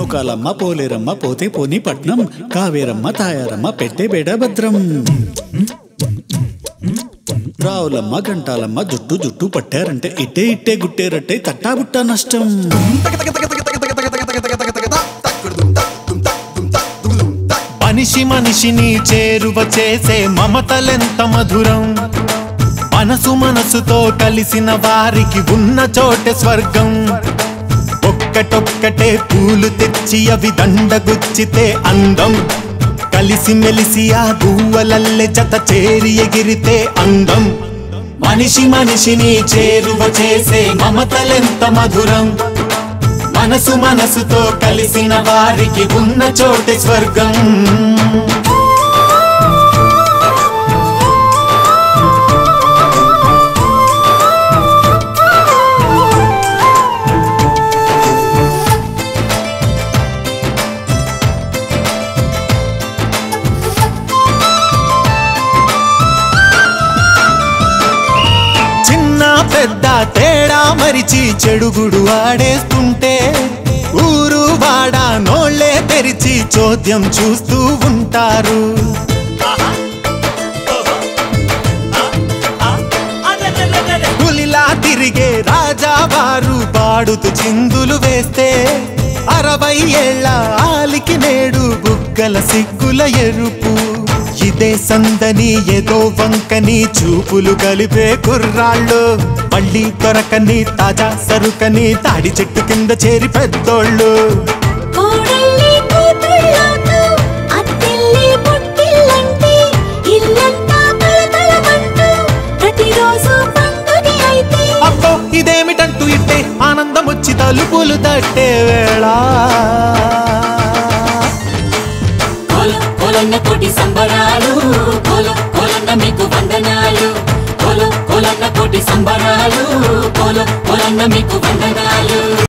నౌకాలమ్మ పోలేరమ్మ పోతే పోని పట్నం కావేరమ్మ తాయారమ్మ పెట్టే బేడ భద్రం రావులమ్మ గంటాలమ్మ జుట్టు జుట్టు పట్టారంటే ఇట్టే ఇట్టే గుట్టేరట్టే తట్టా బుట్టా నష్టం మనిషి మనిషిని చేరువ చేసే మమతలెంత మధురం మనసు మనసుతో కలిసిన వారికి ఉన్న చోటే స్వర్గం ఒక్కటొక్కటే పూలు తెచ్చి అవి దండగుచ్చితే అందం కలిసి మెలిసి ఆ గువ్వలల్లె జత చేరి ఎగిరితే అందం మనిషి మనిషిని చేరువ చేసే మమతలెంత మధురం మనసు మనసుతో కలిసిన వారికి ఉన్న చోటే స్వర్గం చిన్న పెద్ద తేడా మరిచి చెడుగుడు ఆడేస్తుంటే ఊరు వాడ నోళ్ళే తెరిచి చోద్యం చూస్తూ ఉంటారు పులిలా తిరిగే రాజావారు పాడుతూ చిందులు వేస్తే అరవై ఏళ్ళ ఆలికి నేడు బుగ్గల సిగ్గుల ఎరుపు ఇదే సందని ఏదో వంకని చూపులు కలిపే కుర్రాళ్ళు మళ్ళీ దొరకని తాజా సరుకని తాడి చెట్టు కింద చేరి పెద్దోళ్ళు కోడల్లి కూతుళ్ళతో అత్తిల్లి పుట్టిల్లంటే ఇల్లంతా కళకళమంటూ ప్రతిరోజు పండుగ అయితే అబ్బో ఇదేమిటంటూ ఇట్టే ఆనందం వచ్చి తలుపులు తట్టే వేళ కోల కోలన్న కోటి సంబరాలు కోల కోలన్న మీకు వందనాలు కోల కోలన్న కోటి సంబరాలు కోల కోలన్న మీకు వందనాలు